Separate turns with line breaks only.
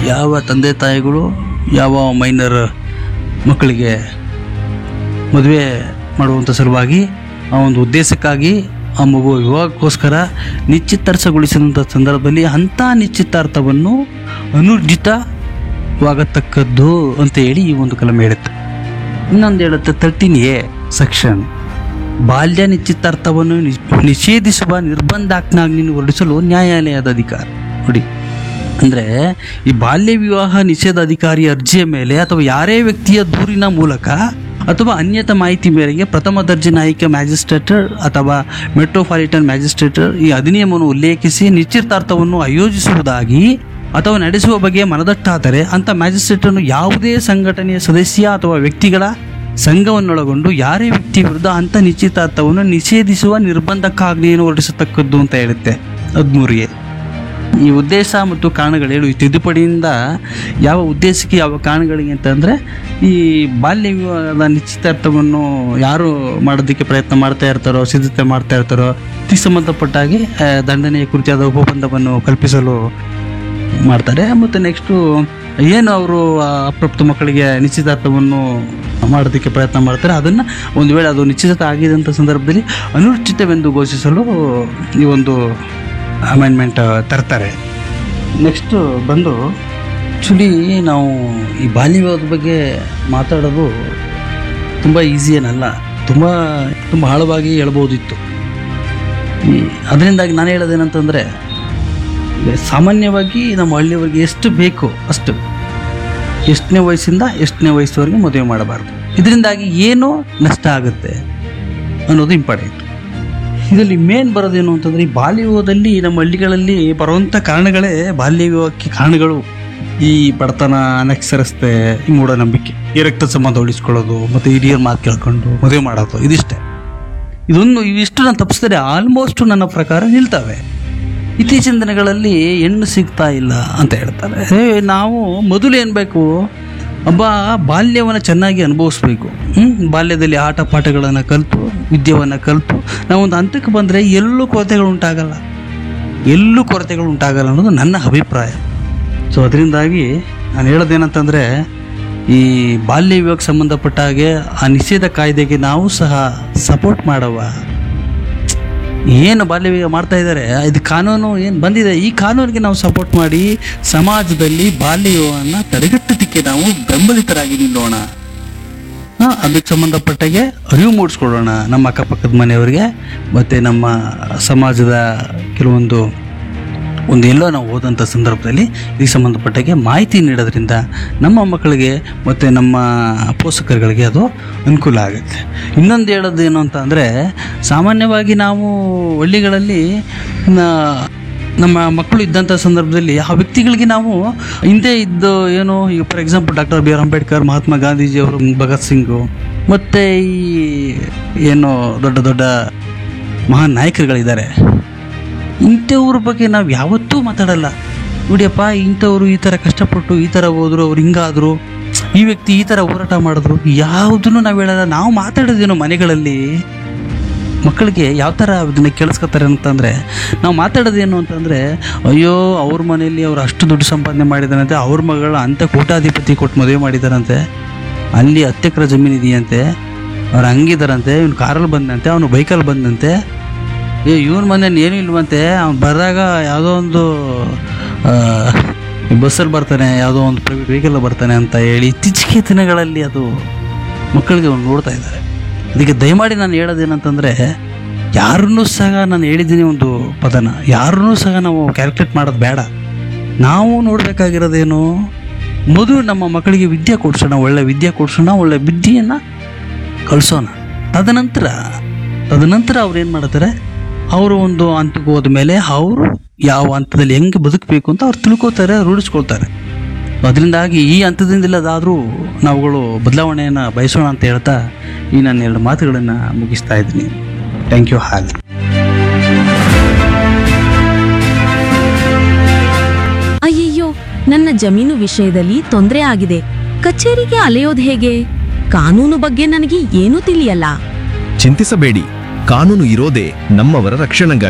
ಯಾವ ತಂದೆ ತಾಯಿಗಳು ಯಾವ ಮೈನರ್ ಮಕ್ಕಳಿಗೆ ಮದುವೆ ಮಾಡುವಂಥ ಸಲುವಾಗಿ ಆ ಒಂದು ಉದ್ದೇಶಕ್ಕಾಗಿ ಆ ಮಗು ವಿವಾಹಕ್ಕೋಸ್ಕರ ನಿಶ್ಚಿತಾರ್ಥಗೊಳಿಸಿದಂಥ ಸಂದರ್ಭದಲ್ಲಿ ಅಂಥ ನಿಶ್ಚಿತಾರ್ಥವನ್ನು ಅನುರ್ಜಿತವಾಗತಕ್ಕದ್ದು ಅಂತ ಹೇಳಿ ಈ ಒಂದು ಕಲಮೆ ಹೇಳುತ್ತೆ ಇನ್ನೊಂದು ಹೇಳುತ್ತೆ ತರ್ಟೀನ್ ಎ ಸೆಕ್ಷನ್ ಬಾಲ್ಯ ನಿಶ್ಚಿತಾರ್ಥವನ್ನು ನಿ- ನಿಷೇಧಿಸುವ ನಿರ್ಬಂಧಾಜ್ಞೆಯನ್ನು ಹೊರಡಿಸಲು ನ್ಯಾಯಾಲಯದ ಅಧಿಕಾರ ನೋಡಿ ಅಂದರೆ ಈ ಬಾಲ್ಯ ವಿವಾಹ ನಿಷೇಧ ಅಧಿಕಾರಿ ಅರ್ಜಿಯ ಮೇಲೆ ಅಥವಾ ಯಾರೇ ವ್ಯಕ್ತಿಯ ದೂರಿನ ಮೂಲಕ ಅಥವಾ ಅನ್ಯತ ಮಾಹಿತಿ ಮೇರೆಗೆ ಪ್ರಥಮ ದರ್ಜೆ ನ್ಯಾಯಿಕ ಮ್ಯಾಜಿಸ್ಟ್ರೇಟರ್ ಅಥವಾ ಮೆಟ್ರೋಪಾಲಿಟನ್ ಮ್ಯಾಜಿಸ್ಟ್ರೇಟರ್ ಈ ಅಧಿನಿಯಮವನ್ನು ಉಲ್ಲೇಖಿಸಿ ನಿಶ್ಚಿತಾರ್ಥವನ್ನು ಆಯೋಜಿಸುವುದಾಗಿ ಅಥವಾ ನಡೆಸುವ ಬಗ್ಗೆ ಮನದಟ್ಟಾದರೆ ಅಂಥ ಮ್ಯಾಜಿಸ್ಟ್ರೇಟನ್ನು ಯಾವುದೇ ಸಂಘಟನೆಯ ಸದಸ್ಯ ಅಥವಾ ವ್ಯಕ್ತಿಗಳ ಸಂಘವನ್ನೊಳಗೊಂಡು ಯಾರೇ ವ್ಯಕ್ತಿ ವಿರುದ್ಧ ಅಂಥ ನಿಶ್ಚಿತಾರ್ಥವನ್ನು ನಿಷೇಧಿಸುವ ನಿರ್ಬಂಧಕ್ಕಾಜ್ಞೆಯನ್ನು ಹೊರಡಿಸತಕ್ಕದ್ದು ಅಂತ ಹೇಳುತ್ತೆ ಹದಿಮೂರಿಗೆ ಈ ಉದ್ದೇಶ ಮತ್ತು ಕಾರಣಗಳು ಹೇಳು ಈ ತಿದ್ದುಪಡಿಯಿಂದ ಯಾವ ಉದ್ದೇಶಕ್ಕೆ ಯಾವ ಕಾರಣಗಳಿಗೆ ಅಂತಂದರೆ ಈ ಬಾಲ್ಯ ವಿವಾಹದ ನಿಶ್ಚಿತಾರ್ಥವನ್ನು ಯಾರು ಮಾಡೋದಕ್ಕೆ ಪ್ರಯತ್ನ ಮಾಡ್ತಾ ಇರ್ತಾರೋ ಸಿದ್ಧತೆ ಮಾಡ್ತಾ ಇರ್ತಾರೋ ಇದಕ್ಕೆ ಸಂಬಂಧಪಟ್ಟ ಹಾಗೆ ಆ, ದಂಡನೆಯ ಕುರಿತಾದ ಉಪಬಂಧವನ್ನು ಕಲ್ಪಿಸಲು ಮಾಡ್ತಾರೆ ಮತ್ತು ನೆಕ್ಸ್ಟು ಏನು ಅವರು ಅಪ್ರಾಪ್ತ ಮಕ್ಕಳಿಗೆ ನಿಶ್ಚಿತಾರ್ಥವನ್ನು ಮಾಡೋದಕ್ಕೆ ಪ್ರಯತ್ನ ಮಾಡ್ತಾರೆ ಅದನ್ನು ಒಂದು ವೇಳೆ ಅದು ನಿಶ್ಚಿತ ಆಗಿದಂಥ ಸಂದರ್ಭದಲ್ಲಿ ಅನುಚಿತವೆಂದು ಘೋಷಿಸಲು ಈ ಒಂದು ಅಮೆಂಡ್ಮೆಂಟ್ ತರ್ತಾರೆ ನೆಕ್ಸ್ಟು ಬಂದು ಆ್ಯಕ್ಚುಲಿ ನಾವು ಈ ಬಾಲ್ಯ ವಿವಾಹದ ಬಗ್ಗೆ ಮಾತಾಡೋದು ತುಂಬ ಈಸಿ ಏನಲ್ಲ ತುಂಬ ತುಂಬ ಆಳವಾಗಿ ಹೇಳ್ಬೋದಿತ್ತು ಈ ಅದರಿಂದಾಗಿ ನಾನು ಹೇಳೋದೇನಂತಂದರೆ ಸಾಮಾನ್ಯವಾಗಿ ನಮ್ಮ ಹಳ್ಳಿಯವರಿಗೆ ಎಷ್ಟು ಬೇಕು ಅಷ್ಟು ಎಷ್ಟನೇ ವಯಸ್ಸಿಂದ ಎಷ್ಟನೇ ವಯಸ್ಸುವರೆಗೆ ಮದುವೆ ಮಾಡಬಾರ್ದು ಇದರಿಂದಾಗಿ ಏನು ನಷ್ಟ ಆಗುತ್ತೆ ಅನ್ನೋದು ಇಂಪಾರ್ಟೆಂಟ್ ಇದರಲ್ಲಿ ಮೇನ್ ಬರೋದೇನು ಅಂತಂದರೆ ಈ ಬಾಲ್ಯ ವಿವಾಹದಲ್ಲಿ ನಮ್ಮ ಹಳ್ಳಿಗಳಲ್ಲಿ ಬರುವಂಥ ಕಾರಣಗಳೇ ಬಾಲ್ಯ ವಿವಾಹಕ್ಕೆ ಕಾರಣಗಳು ಈ ಬಡತನ ಅನಕ್ಷರಸ್ತೆ ಈ ಮೂಢನಂಬಿಕೆ ಈ ರಕ್ತ ಸಂಬಂಧ ಉಳಿಸ್ಕೊಳ್ಳೋದು ಮತ್ತು ಹಿರಿಯರ ಮಾತು ಕೇಳ್ಕೊಂಡು ಮದುವೆ ಮಾಡೋದು ಇದಿಷ್ಟೇ ಇದೊಂದು ಇವಿಷ್ಟು ನಾನು ತಪ್ಪಿಸಿದ್ರೆ ಆಲ್ಮೋಸ್ಟ್ ನನ್ನ ಪ್ರಕಾರ ನಿಲ್ತವೆ ಇತ್ತೀಚಿನ ದಿನಗಳಲ್ಲಿ ಹೆಣ್ಣು ಸಿಗ್ತಾ ಇಲ್ಲ ಅಂತ ಹೇಳ್ತಾರೆ ಏ ನಾವು ಮೊದಲು ಏನು ಬೇಕು ಒಬ್ಬ ಬಾಲ್ಯವನ್ನು ಚೆನ್ನಾಗಿ ಅನುಭವಿಸ್ಬೇಕು ಹ್ಮ್? ಬಾಲ್ಯದಲ್ಲಿ ಆಟ ಪಾಠಗಳನ್ನು ಕಲಿತು ವಿದ್ಯೆಯನ್ನು ಕಲಿತು ನಾವೊಂದು ಹಂತಕ್ಕೆ ಬಂದರೆ ಎಲ್ಲೂ ಕೊರತೆಗಳು ಉಂಟಾಗಲ್ಲ ಎಲ್ಲೂ ಕೊರತೆಗಳು ಉಂಟಾಗಲ್ಲ ಅನ್ನೋದು ನನ್ನ ಅಭಿಪ್ರಾಯ ಸೊ ಅದರಿಂದಾಗಿ ನಾನು ಹೇಳೋದೇನಂತಂದರೆ ಈ ಬಾಲ್ಯ ವಿವಾಹಕ್ಕೆ ಸಂಬಂಧಪಟ್ಟ ಹಾಗೆ ಆ ನಿಷೇಧ ಕಾಯ್ದೆಗೆ ನಾವು ಸಹ ಸಪೋರ್ಟ್ ಮಾಡವ ಏನು ಬಾಲ್ಯ ವಿವಾಹ ಮಾಡ್ತಾ ಇದ್ದಾರೆ ಇದು ಕಾನೂನು ಏನು ಬಂದಿದೆ ಈ ಕಾನೂನಿಗೆ ನಾವು ಸಪೋರ್ಟ್ ಮಾಡಿ ಸಮಾಜದಲ್ಲಿ ಬಾಲ್ಯ ವಿವಾಹವನ್ನು ತಡೆಗಟ್ಟೋದಕ್ಕೆ ನಾವು ಬೆಂಬಲಿತರಾಗಿ ನಿಲ್ಲೋಣ ಹಾ, ಅದಕ್ಕೆ ಸಂಬಂಧಪಟ್ಟಾಗೆ ಅರಿವು ಮೂಡಿಸ್ಕೊಡೋಣ ನಮ್ಮ ಅಕ್ಕಪಕ್ಕದ ಮನೆಯವರಿಗೆ ಮತ್ತು ನಮ್ಮ ಸಮಾಜದ ಕೆಲವೊಂದು ಒಂದು ಎಲ್ಲೋ ನಾವು ಹೋದಂಥ ಸಂದರ್ಭದಲ್ಲಿ ಇದಕ್ಕೆ ಸಂಬಂಧಪಟ್ಟಾಗೆ ಮಾಹಿತಿ ನೀಡೋದ್ರಿಂದ ನಮ್ಮ ಮಕ್ಕಳಿಗೆ ಮತ್ತು ನಮ್ಮ ಪೋಷಕರುಗಳಿಗೆ ಅದು ಅನುಕೂಲ ಆಗುತ್ತೆ ಇನ್ನೊಂದು ಹೇಳೋದು ಏನು ಅಂತ ಅಂದರೆ ಸಾಮಾನ್ಯವಾಗಿ ನಾವು ಹಳ್ಳಿಗಳಲ್ಲಿ ನ- ನಮ್ಮ ಮಕ್ಕಳು ಇದ್ದಂಥ ಸಂದರ್ಭದಲ್ಲಿ ಆ ವ್ಯಕ್ತಿಗಳಿಗೆ ನಾವು ಹಿಂದೆ ಇದ್ದು ಏನು ಈಗ for example doctor B R Ambedkar Mahatma ಗಾಂಧೀಜಿಯವರು ಭಗತ್ ಸಿಂಗು ಮತ್ತು ಈ ಏನು ದೊಡ್ಡ ದೊಡ್ಡ ಮಹಾನ್ ನಾಯಕರುಗಳಿದ್ದಾರೆ ಇಂಥವ್ರ ಬಗ್ಗೆ ನಾವು ಯಾವತ್ತೂ ಮಾತಾಡಲ್ಲ ನೋಡಿಯಪ್ಪ ಇಂಥವ್ರು ಈ ಥರ ಕಷ್ಟಪಟ್ಟು ಈ ಥರ ಹೋದ್ರು ಅವ್ರು ಹಿಂಗಾದ್ರು ಈ ವ್ಯಕ್ತಿ ಈ ಥರ ಹೋರಾಟ ಮಾಡಿದ್ರು ಯಾವುದನ್ನು ನಾವು ಹೇಳಲ್ಲ ನಾವು ಮಾತಾಡೋದೇನು ಮನೆಗಳಲ್ಲಿ ಮಕ್ಕಳಿಗೆ ಯಾವ ಥರ ಅದನ್ನ ಕೇಳಿಸ್ಕೊತಾರೆ ಅಂತಂದರೆ ನಾವು ಮಾತಾಡೋದೇನು ಅಂತಂದರೆ ಅಯ್ಯೋ ಅವ್ರ ಮನೆಯಲ್ಲಿ ಅವ್ರು ಅಷ್ಟು ದುಡ್ಡು ಸಂಪಾದನೆ ಮಾಡಿದಾರಂತೆ ಅವ್ರ ಮಗಳ ಅಂಥ ಕೋಟಾಧಿಪತಿ ಕೊಟ್ಟು ಮದುವೆ ಮಾಡಿದಾರಂತೆ ಅಲ್ಲಿ ಹತ್ತು ಎಕರೆ ಜಮೀನು ಇದೆಯಂತೆ ಅವ್ರು ಹಂಗಿದಾರಂತೆ ಇವ್ನು ಕಾರಲ್ಲಿ ಬಂದಂತೆ ಅವನು ಬೈಕಲ್ಲಿ ಬಂದಂತೆ ಏ ಇವನ ಮನೇಲಿ ಏನೂ ಇಲ್ವಂತೆ ಅವ್ನು ಬರೆದಾಗ ಯಾವುದೋ ಒಂದು ಬಸ್ಸಲ್ಲಿ ಬರ್ತಾನೆ ಯಾವುದೋ ಒಂದು ಪ್ರೈವೇಟ್ ವೆಹಿಕಲ್ ಬರ್ತಾನೆ ಅಂತ ಹೇಳಿ ಇತ್ತೀಚಿಗೆ ದಿನಗಳಲ್ಲಿ ಅದು ಮಕ್ಕಳಿಗೆ ಅವ್ರು ನೋಡ್ತಾ ಇದ್ದಾರೆ ಅದಕ್ಕೆ ದಯಮಾಡಿ ನಾನು ಹೇಳೋದೇನಂತಂದರೆ ಯಾರನ್ನೂ ಸಹ ನಾನು ಹೇಳಿದ್ದೀನಿ ಒಂದು ಪದನ ಯಾರನ್ನೂ ಸಹ ನಾವು ಕ್ಯಾಲ್ಕುಲೇಟ್ ಮಾಡೋದು ಬೇಡ ನಾವು ನೋಡಬೇಕಾಗಿರೋದೇನು ಮೊದಲು ನಮ್ಮ ಮಕ್ಕಳಿಗೆ ವಿದ್ಯೆ ಕೊಡ್ಸೋಣ ಒಳ್ಳೆ ವಿದ್ಯೆ ಕೊಡ್ಸೋಣ ಒಳ್ಳೆ ವಿದ್ಯೆಯನ್ನು ಕಳಿಸೋಣ ತದನಂತರ ತದನಂತರ ಅವ್ರು ಏನು ಮಾಡ್ತಾರೆ ಅವರು ಒಂದು ಹಂತಕ್ಕೆ ಹೋದ ಮೇಲೆ ಅವರು ಯಾವ ಹಂತದಲ್ಲಿ ಹೆಂಗೆ ಬದುಕಬೇಕು ಅಂತ ಅವ್ರು ತಿಳ್ಕೊತಾರೆ ರೂಢಿಸ್ಕೊಳ್ತಾರೆ ಅದರಿಂದಾಗಿ ಈ ಹಂತದಿಂದಲದಾದರೂ ನಾವುಗಳು ಬದಲಾವಣೆಯನ್ನು ಬಯಸೋಣ ಅಂತ ಹೇಳ್ತಾ ಈ ನನ್ನ ಎರಡು ಮಾತುಗಳನ್ನು ಮುಗಿಸ್ತಾ ಇದ್ದೀನಿ ಥ್ಯಾಂಕ್ ಯು ಹಾಲ್
ಅಯ್ಯಯ್ಯೋ ನನ್ನ ಜಮೀನು ವಿಷಯದಲ್ಲಿ ತೊಂದರೆ ಆಗಿದೆ ಕಚೇರಿಗೆ ಅಲೆಯೋದು ಹೇಗೆ ಕಾನೂನು ಬಗ್ಗೆ ನನಗೆ ಏನೂ ತಿಳಿಯಲ್ಲ
ಚಿಂತಿಸಬೇಡಿ ಕಾನೂನು ಇರೋದೇ ನಮ್ಮವರ ರಕ್ಷಣೆಗಾಗಿ